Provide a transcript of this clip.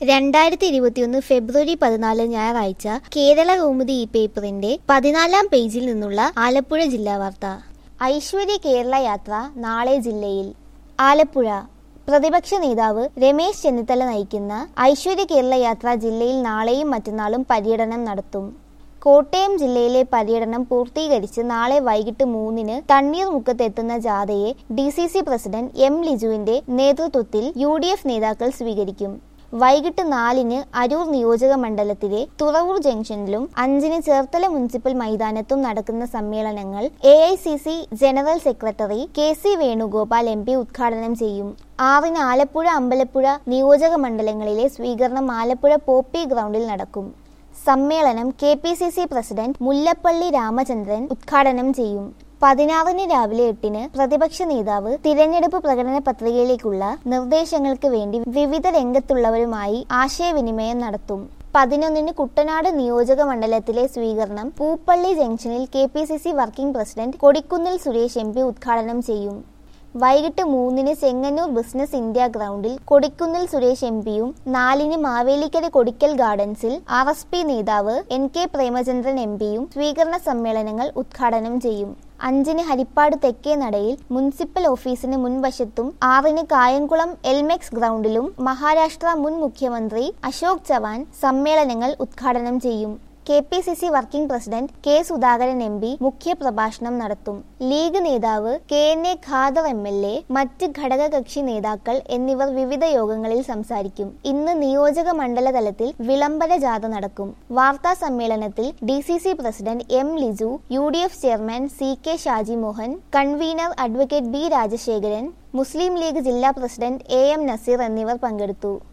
രണ്ടായിരത്തി ഇരുപത്തിയൊന്ന് ഫെബ്രുവരി പതിനാല് ഞായറാഴ്ച കേരള കൗമുദി ഈ പേപ്പറിന്റെ പതിനാലാം പേജിൽ നിന്നുള്ള ആലപ്പുഴ ജില്ലാ വാർത്ത ഐശ്വര്യ കേരള യാത്ര നാളെ ജില്ലയിൽ ആലപ്പുഴ പ്രതിപക്ഷ നേതാവ് രമേശ് ചെന്നിത്തല നയിക്കുന്ന ഐശ്വര്യ കേരള യാത്ര ജില്ലയിൽ നാളെയും മറ്റന്നാളും പര്യടനം നടത്തും കോട്ടയം ജില്ലയിലെ പര്യടനം പൂർത്തീകരിച്ച് നാളെ വൈകിട്ട് മൂന്നിന് തണ്ണീർമുക്കത്ത് എത്തുന്ന ജാഥയെ D C C president M ലിജുവിന്റെ നേതൃത്വത്തിൽ യു ഡി എഫ് നേതാക്കൾ സ്വീകരിക്കും വൈകിട്ട് നാലിന് അരൂർ നിയോജക മണ്ഡലത്തിലെ തുറവൂർ ജംഗ്ഷനിലും അഞ്ചിന് ചേർത്തല മുനിസിപ്പൽ മൈതാനത്തും നടക്കുന്ന സമ്മേളനങ്ങൾ A I C C general secretary K C Venugopal M P ഉദ്ഘാടനം ചെയ്യും ആറിന് ആലപ്പുഴ അമ്പലപ്പുഴ നിയോജക മണ്ഡലങ്ങളിലെ സ്വീകരണം ആലപ്പുഴ പോപ്പി ഗ്രൗണ്ടിൽ നടക്കും സമ്മേളനം K P C C president Mullappally Ramachandran ഉദ്ഘാടനം ചെയ്യും പതിനാറിന് രാവിലെ എട്ടിന് പ്രതിപക്ഷ നേതാവ് തിരഞ്ഞെടുപ്പ് പ്രകടന പത്രികയിലേക്കുള്ള നിർദ്ദേശങ്ങൾക്ക് വേണ്ടി വിവിധ രംഗത്തുള്ളവരുമായി ആശയവിനിമയം നടത്തും പതിനൊന്നിന് കുട്ടനാട് നിയോജക മണ്ഡലത്തിലെ സ്വീകരണം പൂപ്പള്ളി ജംഗ്ഷനിൽ K P C C working president Kodikunnil Suresh M P ഉദ്ഘാടനം ചെയ്യും വൈകിട്ട് മൂന്നിന് ചെങ്ങന്നൂർ ബിസിനസ് ഇന്ത്യ ഗ്രൗണ്ടിൽ കൊടിക്കുന്നിൽ സുരേഷ് എം പിയും നാലിന് മാവേലിക്കര കൊടിക്കൽ ഗാർഡൻസിൽ ആർ എസ് പി നേതാവ് എൻ കെ പ്രേമചന്ദ്രൻ എം പിയും സ്വീകരണ സമ്മേളനങ്ങൾ ഉദ്ഘാടനം ചെയ്യും അഞ്ചിന് ഹരിപ്പാട് തെക്കേ നടയിൽ മുനിസിപ്പൽ ഓഫീസിന് മുൻവശത്തും ആറിന് കായംകുളം എൽമെക്സ് ഗ്രൗണ്ടിലും മഹാരാഷ്ട്ര മുൻ മുഖ്യമന്ത്രി അശോക് ചവാൻ സമ്മേളനങ്ങൾ ഉദ്ഘാടനം ചെയ്യും K P C C working president K Sudhakaran M P മുഖ്യപ്രഭാഷണം നടത്തും ലീഗ് നേതാവ് K N A Khader M L A മറ്റ് ഘടകകക്ഷി നേതാക്കൾ എന്നിവർ വിവിധ യോഗങ്ങളിൽ സംസാരിക്കും ഇന്ന് നിയോജക മണ്ഡല തലത്തിൽ വിളംബര ജാഥ നടക്കും വാർത്താ സമ്മേളനത്തിൽ D C C president M Liju U D F chairman C K Shaji Mohan convener advocate B Rajasekharan Muslim League ജില്ലാ പ്രസിഡന്റ് എ എം നസീർ എന്നിവർ പങ്കെടുത്തു